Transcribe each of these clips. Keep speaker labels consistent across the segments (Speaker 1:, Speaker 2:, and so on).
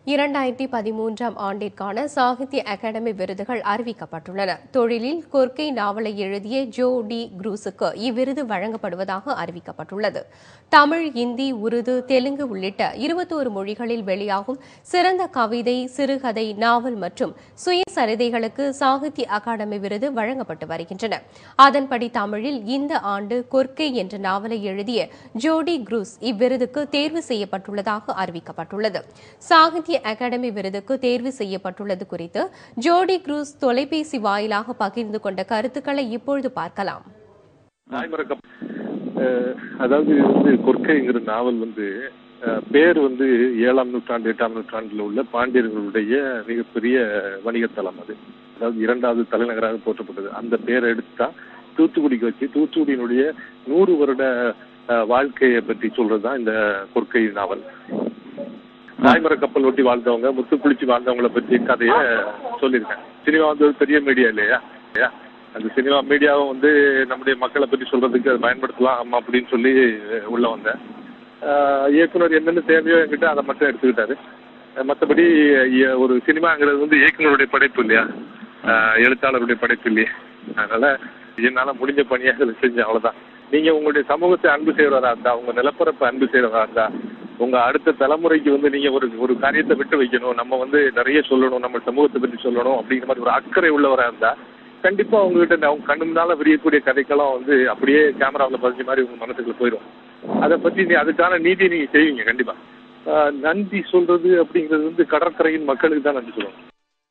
Speaker 1: இரண்டாயிரத்தி பதிமூன்றாம் ஆண்டிற்கான சாகித்ய அகாடமி விருதுகள் அறிவிக்கப்பட்டுள்ளன தொழிலில் கொர்க்கை நாவலை எழுதிய ஜோ டி குரூஸுக்கு இவ்விருது வழங்கப்படுவதாக அறிவிக்கப்பட்டுள்ளது தமிழ் இந்தி உருது தெலுங்கு உள்ளிட்ட இருபத்தோரு மொழிகளில் வெளியாகும் சிறந்த கவிதை சிறுகதை நாவல் மற்றும் சுயசரிதைகளுக்கு சாகித்ய அகாடமி விருது வழங்கப்பட்டு வருகின்றன அதன்படி தமிழில் இந்த ஆண்டு கொர்க்கை என்ற நாவலை எழுதிய ஜோடி குரூஸ் இவ்விருதுக்கு தேர்வு செய்யப்பட்டுள்ளதாக அறிவிக்கப்பட்டுள்ளது சாகித்ய அகாடமி விருதுக்கு தேர்வு செய்யப்பட்டுள்ளது குறித்து ஜோடி குரூஸ் தொலைபேசி வாயிலாக பகிர்ந்து கொண்ட கருத்துக்களை இப்பொழுது பார்க்கலாம்
Speaker 2: தாய்மறக்கம் அஹ், அதாவது இது வந்து கொற்கைங்கிற நாவல் வந்து அஹ், பேர் வந்து ஏழாம் நூற்றாண்டு எட்டாம் நூற்றாண்டுல உள்ள பாண்டியர்களுடைய மிகப்பெரிய வணிகத்தலம் அது அதாவது இரண்டாவது தலைநகராக போற்றப்பட்டது அந்த பேரை எடுத்துதான் தூத்துக்குடிக்கு வச்சு தூத்துக்குடியினுடைய நூறு வருட அஹ், வாழ்க்கையை பற்றி சொல்றதுதான் இந்த கொற்கை நாவல் தாய்மர கப்பல் ஓட்டி வாழ்ந்தவங்க முத்து குளிச்சு வாழ்ந்தவங்கள பற்றி கதையை சொல்லியிருக்கேன் சினிமா வந்து ஒரு பெரிய மீடியா இல்லையா இல்லையா அந்த சினிமா மீடியாவும் வந்து நம்முடைய மக்களை பற்றி சொல்றதுக்கு அதை பயன்படுத்தலாம் அப்படின்னு சொல்லி உள்ள வந்தேன் ஆஹ் இயக்குனர் என்னென்ன தேவையோ என்கிட்ட அதை மட்டும் எடுத்துக்கிட்டாரு அஹ் மத்தபடி இய- ஒரு சினிமாங்கிறது வந்து இயக்குனருடைய படைப்பு இல்லையா ஆஹ் எழுத்தாளருடைய படைப்பு இல்லையே அதனால என்னால முடிஞ்ச பணியாக அதை செஞ்சேன் அவ்வளவுதான் நீங்க உங்களுடைய சமூகத்தை அன்பு செய்யறதா இருந்தா உங்க நிலப்பரப்பை அன்பு செய்யறதா இருந்தா உங்க அடுத்த தலைமுறைக்கு வந்து நீங்க ஒரு ஒரு காரியத்தை விட்டு வைக்கணும் நம்ம வந்து நிறைய சொல்லணும் நம்ம சமூகத்தை பற்றி சொல்லணும் அப்படிங்கிற மாதிரி ஒரு அக்கறை உள்ளவரா இருந்தா கண்டிப்பா உங்ககிட்ட நான் உங்க கண்ணு முன்னால விரியக்கூடிய கதைக்கெல்லாம் வந்து அப்படியே கேமராவில் பதிஞ்ச மாதிரி உங்க மனசுக்குள்ள போயிடும் அதை பத்தி நீ அதுக்கான நீதி நீங்க செய்வீங்க கண்டிப்பா ஆஹ் நன்றி சொல்றது அப்படிங்கிறது வந்து கடற்கரையின் மக்களுக்கு தான் நன்றி சொல்லணும்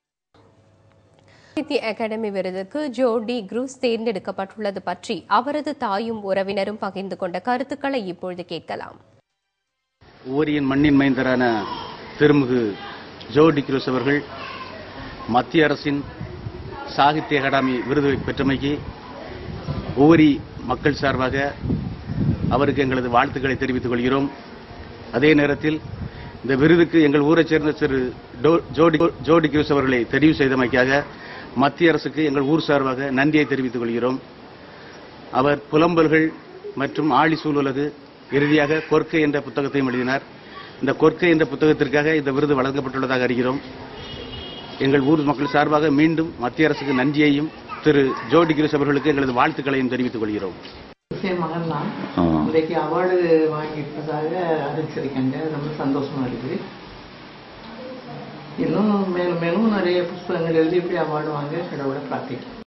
Speaker 1: சாகித்ய அகாடமி விருதுக்கு ஜோ டி குரூஸ் தேர்ந்தெடுக்கப்பட்டுள்ளது பற்றி அவரது தாயும் உறவினரும் பகிர்ந்து கொண்ட கருத்துக்களை இப்பொழுது கேட்கலாம்
Speaker 3: ஓரியின் மண்ணின் மைந்தரான திருமுகு ஜோ டிக்ரூஸ் அவர்கள் மத்திய அரசின் சாகித்ய அகாடமி விருது பெற்றமைக்கு ஓரி மக்கள் சார்பாக அவருக்கு எங்களது வாழ்த்துக்களை தெரிவித்துக் கொள்கிறோம் அதே நேரத்தில் இந்த விருதுக்கு எங்கள் ஊரைச் சேர்ந்த திரு டோ- ஜோடி ஜோடி கிரூஸ் அவர்களை தெரிவு செய்தமைக்காக மத்திய அரசுக்கு எங்கள் ஊர் சார்பாக நன்றியை தெரிவித்துக் கொள்கிறோம் அவர் புலம்பல்கள் மற்றும் ஆழி சூழலது இறுதியாக கொர்க்கை என்ற புத்தகத்தையும் எழுதினார் இந்த கொர்க்கை என்ற புத்தகத்திற்காக இந்த விருது வழங்கப்பட்டுள்ளதாக அறிகிறோம் எங்கள் ஊர் மக்கள் சார்பாக மீண்டும் மத்திய அரசுக்கு நன்றியையும் திரு ஜோடி கிரிஸ் அவர்களுக்கு எங்களது வாழ்த்துக்களையும் தெரிவித்துக் கொள்கிறோம்
Speaker 4: என் மகன் தான் இன்றைக்கு அவார்டு வாங்கியிருப்பதாக அறிவிச்சிருக்காங்க ரொம்ப சந்தோஷமா இருக்குது இன்னும் மேலும் மேலும் நிறைய புஸ்தகங்கள் எழுதி இப்படி அவார்டு வாங்க கடவுளை பிரார்த்திக்கிறேன்